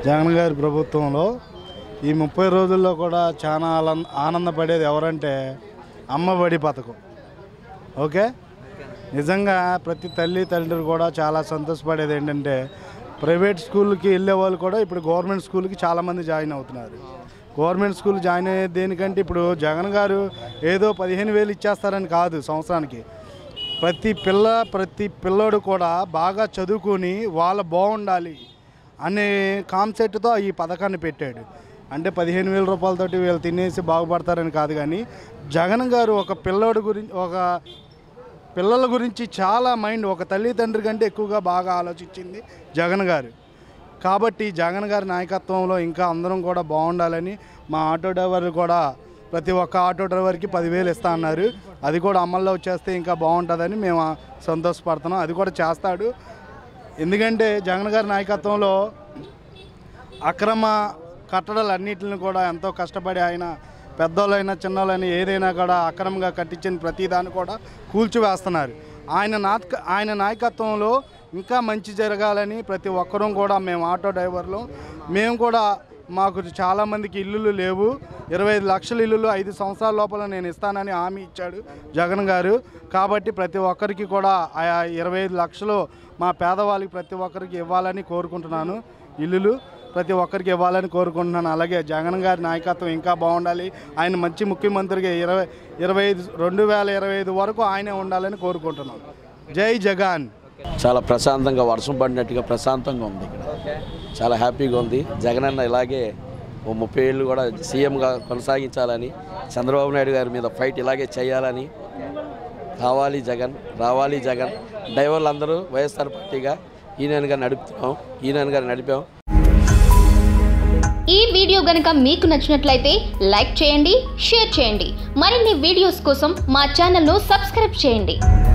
జగన్ గారి ప్రభుత్వంలో ఈ ముప్పై రోజుల్లో కూడా చాలా ఆనంద ఆనందపడేది ఎవరంటే అమ్మఒడి పథకం ఓకే నిజంగా ప్రతి తల్లి తండ్రి కూడా చాలా సంతోషపడేది ఏంటంటే ప్రైవేట్ స్కూల్కి వెళ్ళే వాళ్ళు కూడా ఇప్పుడు గవర్నమెంట్ స్కూల్కి చాలామంది జాయిన్ అవుతున్నారు గవర్నమెంట్ స్కూల్ జాయిన్ అయ్యేది దేనికంటే ఇప్పుడు జగన్ గారు ఏదో పదిహేను వేలు ఇచ్చేస్తారని కాదు సంవత్సరానికి ప్రతి పిల్ల ప్రతి పిల్లోడు కూడా బాగా చదువుకొని వాళ్ళ బాగుండాలి అనే కాన్సెప్ట్తో ఈ పథకాన్ని పెట్టాడు అంటే పదిహేను వేల రూపాయలతోటి వీళ్ళు తినేసి బాగుపడతారని కాదు కానీ జగన్ గారు ఒక పిల్లోడు గురించి ఒక పిల్లల గురించి చాలా మైండ్ ఒక తల్లిదండ్రి కంటే ఎక్కువగా బాగా ఆలోచించింది జగన్ గారు కాబట్టి జగన్ గారి నాయకత్వంలో ఇంకా అందరం కూడా బాగుండాలని మా ఆటో డ్రైవర్ కూడా ప్రతి ఒక్క ఆటో డ్రైవర్కి పదివేలు ఇస్తా అన్నారు అది కూడా అమల్లో వచ్చేస్తే ఇంకా బాగుంటుందని మేము సంతోషపడుతున్నాం అది కూడా చేస్తాడు ఎందుకంటే జగన్ గారి నాయకత్వంలో అక్రమ కట్టడాలన్నింటిని కూడా ఎంతో కష్టపడి ఆయన పెద్దోళ్ళైనా చిన్నోళ్ళైనా ఏదైనా కూడా అక్రమంగా కట్టించిన ప్రతిదాన్ని కూడా కూల్చివేస్తున్నారు ఆయన నాయక ఆయన నాయకత్వంలో ఇంకా మంచి జరగాలని ప్రతి ఒక్కరూ కూడా మేము ఆటో డ్రైవర్లు మేము కూడా మాకు చాలామందికి ఇల్లులు లేవు ఇరవై ఐదు లక్షల ఇల్లులు ఐదు సంవత్సరాల లోపల నేను ఇస్తానని హామీ ఇచ్చాడు జగన్ గారు కాబట్టి ప్రతి ఒక్కరికి కూడా ఆ ఇరవై ఐదు లక్షలు మా పేదవాళ్ళకి ప్రతి ఒక్కరికి ఇవ్వాలని కోరుకుంటున్నాను ఇల్లులు ప్రతి ఒక్కరికి ఇవ్వాలని కోరుకుంటున్నాను అలాగే జగన్ గారి నాయకత్వం ఇంకా బాగుండాలి ఆయన మంచి ముఖ్యమంత్రిగా ఇరవై ఇరవై ఐదు రెండు వేల ఇరవై ఐదు వరకు ఆయనే ఉండాలని కోరుకుంటున్నాను జై జగన్ చాలా ప్రశాంతంగా వర్షం పడినట్టుగా ప్రశాంతంగా ఉంది ఇక్కడ చాలా హ్యాపీగా ఉంది జగన్ అన్న ఇలాగే ఓ ముప్పై ఏళ్ళు కూడా సీఎంగా కొనసాగించాలని చంద్రబాబు నాయుడు గారి మీద ఫైట్ ఇలాగే చేయాలని కావాలి జగన్ రావాలి జగన్ డ్రైవర్లు అందరూ వైఎస్ఆర్ పార్టీగా ఈయన గారు నడుపుతున్నాం ఈయన గారు నడిపాం ఈ వీడియో గనుక మీకు నచ్చినట్లయితే లైక్ చేయండి షేర్ చేయండి మరిన్ని వీడియోస్ కోసం మా ఛానల్ను సబ్స్క్రైబ్ చేయండి